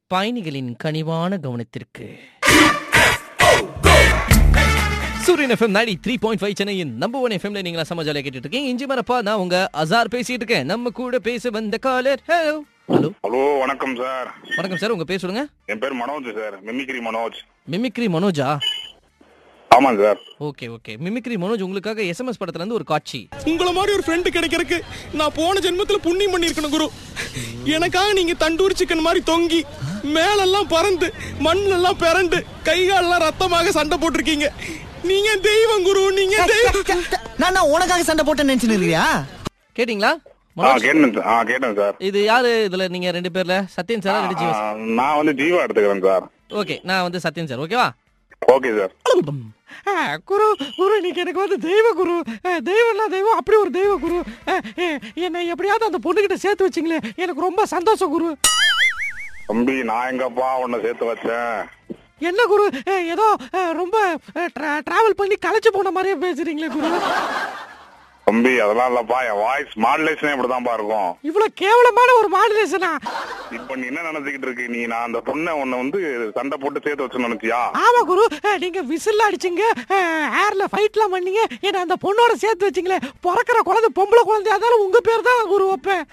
பயணிகளின் கனிவான கவனத்திற்கு Suryan FM ninety three point five சென்னையின் நம்பர் ஒன் எஃப்எம்ல நீங்களா சமாஜால கேட்டுட்டு இருக்கீங்க இஞ்சி மரப்பா நான் உங்க அசார் பேசிட்டு இருக்கேன் நம்ம கூட பேச வந்த காலர் ஹலோ ஹலோ ஹலோ வணக்கம் சார் வணக்கம் சார் உங்க பேர் சொல்லுங்க என் பேர் Manoj sir mimicry Manoj mimicry மனோஜா ஆமாங்க sir okay okay mimicry Manoj உங்களுக்காக எஸ்எம்எஸ் படத்துல இருந்து ஒரு காட்சி உங்கள மாதிரி ஒரு ஃப்ரெண்டு கிடைக்கிறதுக்கு நான் போன ஜென்மத்துல புண்ணியம் பண்ணியிருக்கணும் குரு எனக்காக நீங்க தண்டூரி சிக்கன் மாதிரி தொங்கி மேலெல்லாம் பறந்து மண்ணெல்லாம் பிறண்டு கை காலெல்லாம் ரத்தமாக சண்டை போட்டிருக்கீங்க நீங்க தெய்வம் குரு நீங்க தெய்வம் நான் நான் உனக்காக சண்டை போட்டேன்னு நினைச்சுன்னு இருக்கியா கேட்டிங்களா ஆ மனோஜ் கேட்டேன் சார் ஆ கேட்டேன் சார் இது யாரு இதுல நீங்க ரெண்டு பேர்ல சத்யன் சாரா ரெண்டு ஜீவா ஆ, நான் வந்து ஜீவா எடுத்துக்கிறேன் சார் ஓகே நான் வந்து சத்யன் சார் ஓகேவா ஓகே சார் குரு குரு இன்னைக்கு எனக்கு வந்து தெய்வ குரு தெய்வம்னா தெய்வம் அப்படி ஒரு தெய்வ குரு என்னை எப்படியாவது அந்த பொண்ணுகிட்ட சேர்த்து வச்சிங்களே எனக்கு ரொம்ப சந்தோஷம் குரு தம்பி நான் எங்கப்பா உன்னை சேர்த்து வச்சேன் என்ன குரு ஏதோ ரொம்ப டிராவல் பண்ணி களைச்சு போன மாதிரியே பேசுறீங்களே குரு தம்பி அதெல்லாம் இல்லப்பா என் வாய்ஸ் மாடுலேஷனே இப்படிதான்ப்பா இருக்கும் இவ்வளவு கேவலமான ஒரு மாடுலேஷனா இப்ப நீ என்ன நினைச்சுக்கிட்டு இருக்கு நீ நான் அந்த பொண்ணை உன்னை வந்து சண்டை போட்டு சேர்த்து வச்சு நினைச்சியா ஆமா குரு அஹ், நீங்க விசில் அடிச்சீங்க ஏர்ல ஃபைட்லாம் பண்ணீங்க என்ன அந்த பொண்ணோட சேர்த்து வச்சீங்களே பிறக்கிற குழந்தை பொம்பளை குழந்தையா இருந்தாலும் உங்க பேர் தான் குரு வைப்பேன்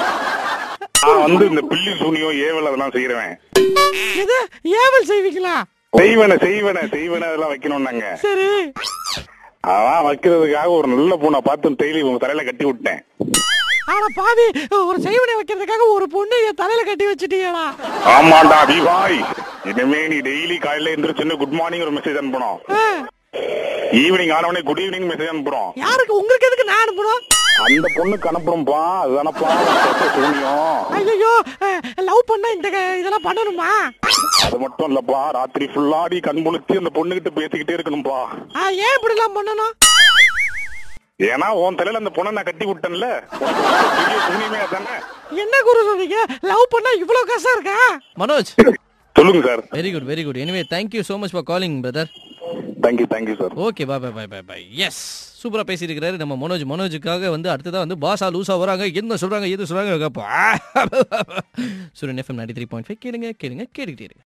நான் வந்து இந்த பில்லி சூனியம் ஏவல் அதெல்லாம் செய்யறேன் எது ஏவல் செய்வீங்களா செய்வன செய்வன செய்வன அதெல்லாம் வைக்கணும்னாங்க சரி அதான் வைக்கிறதுக்காக ஒரு நல்ல பொண்ணை பார்த்து டெய்லி உங்க தலையில கட்டி விட்டேன் ஆனா பாவி ஒரு செய்வனை வைக்கிறதுக்காக ஒரு பொண்ணு என் தலையில கட்டி வச்சுட்டீங்களா ஆமாண்டா தீபாய் இனிமே நீ டெய்லி காலையில எந்திரிச்சு குட் மார்னிங் ஒரு மெசேஜ் அனுப்பணும் அஹ், ஈவினிங் ஆனவனே குட் ஈவினிங் மெசேஜ் அனுப்புறோம் யாருக்கு உங்களுக்கு எதுக்கு நான் அனுப்பணும் அந்த பொண்ணுக்கு அனுப்புறோம்பா அதுதானப்பா சூனியம் ஐயோ லவ் பண்ணா இந்த க- இதெல்லாம் பண்ணணுமா அது மட்டும் இல்லப்பா ராத்திரி ஃபுல்லாடி கண் முழிச்சு அந்த பொண்ணுகிட்ட பேசிக்கிட்டே இருக்கணும்பா ஆ, ஏன் இப்படி எல்லாம் பண்ணணும் ஏன்னா உன் தலையில அந்த பொண்ணை நான் கட்டி விட்டேன்ல உனக்கு பெரிய சூனியமே அதானே என்ன குரு சொல்றீங்க லவ் பண்ணா இவ்வளவு கஷ்டம் இருக்கா மனோஜ் சொல்லுங்க sir very good very good anyway thank you so much for calling brother thank you thank you sir okay bye bye bye bye bye yes சூப்பரா பேசியிருக்கிறாரு நம்ம மனோஜ் மனோஜுக்காக வந்து அடுத்ததா வந்து பாசா லூசா வராங்க என்ன சொல்றாங்க எது சொல்றாங்க கேப்பா Suryan FM ninety three point five கேளுங்க கேளுங்க கேட்டுக்கிட்டே இருங்க